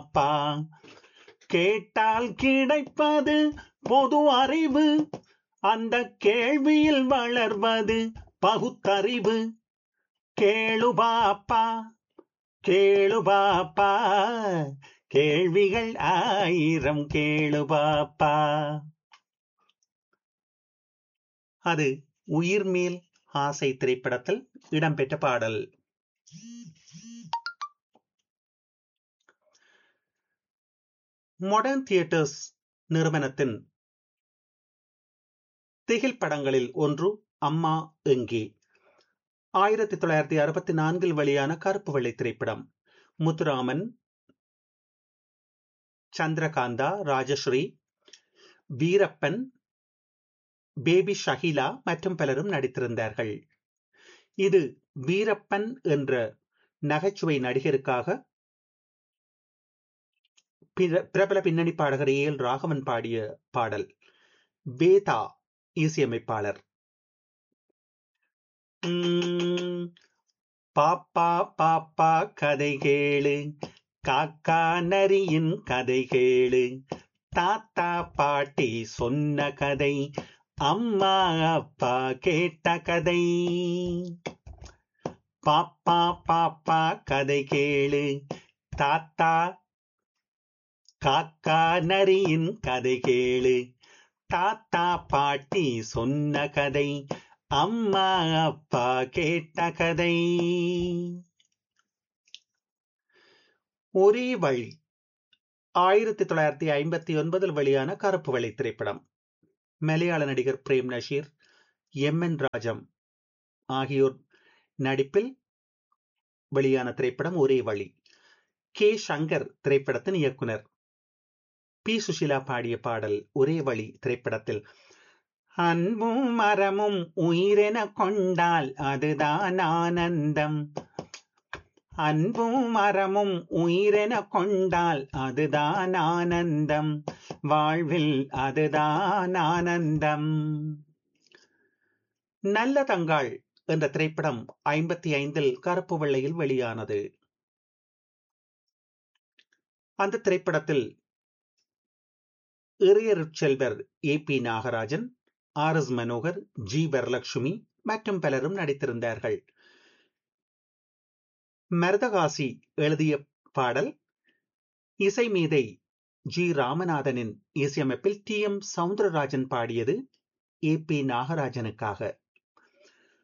பாப்பா கேட்டால் கிடைப்பது பொது அறிவு அந்த கேள்வியில் வளர்வது பகுத்தறிவு கேளு பாப்பா கேளு பாப்பா கேள்விகள் ஆயிரம் கேளு பாப்பா அது உயிர்மேல் ஆசை திரைப்படத்தில் இடம்பெற்ற பாடல் மாடர்ன் தியேட்டர்ஸ் நிறுவனத்தின் திகில் படங்களில் ஒன்று அம்மா எங்கே ஆயிரத்தி தொள்ளாயிரத்தி அறுபத்தி நான்கில் வெளியான கருப்பு வெள்ளை திரைப்படம் முத்துராமன் சந்திரகாந்தா ராஜஸ்ரீ வீரப்பன் பேபி ஷஹிலா மற்றும் பலரும் நடித்திருந்தார்கள் இது வீரப்பன் என்ற நகைச்சுவை நடிகருக்காக பிரபல பின்னணி பாடகர் ஏ எல் ராகவன் பாடிய பாடல் வேதா இசையமைப்பாளர் பாப்பா பாப்பா கதை கேளு காக்கா நரியின் கதை கேளு தாத்தா பாட்டி சொன்ன கதை அம்மா அப்பா கேட்ட கதை பாப்பா பாப்பா கதை கேளு தாத்தா காக்கா நரியின் கதை கேளு தாத்தா பாட்டி சொன்ன கதை அம்மா அப்பா கேட்ட கதை ஒரே வழி ஆயிரத்தி தொள்ளாயிரத்தி ஐம்பத்தி ஒன்பதில் வெளியான கருப்பு வெள்ளை திரைப்படம் மலையாள நடிகர் பிரேம் நஷீர் எம் என் ராஜம் ஆகியோர் நடிப்பில் வெளியான திரைப்படம் ஒரே வழி கே சங்கர் திரைப்படத்தின் இயக்குனர் பி சுஷிலா பாடிய பாடல் ஒரே வழி திரைப்படத்தில் அன்பும் மரமும் உயிரென கொண்டால் அதுதான் ஆனந்தம் அன்பும் மரமும் உயிரென கொண்டால் அதுதான் ஆனந்தம் வாழ்வில் அதுதான் ஆனந்தம் நல்ல தங்காள் என்ற திரைப்படம் ஐம்பத்தி ஐந்தில் கருப்பு வெள்ளையில் வெளியானது அந்த திரைப்படத்தில் இறையருட்செல்வர் A P Nagarajan R S Manohar G Varalakshmi மற்றும் பலரும் நடித்திருந்தார்கள் மரதகாசி எழுதிய பாடல் இசை மீதை ஜி ராமநாதனின் இசையமைப்பில் டி எம் சவுந்தரராஜன் பாடியது ஏ பி நாகராஜனுக்காக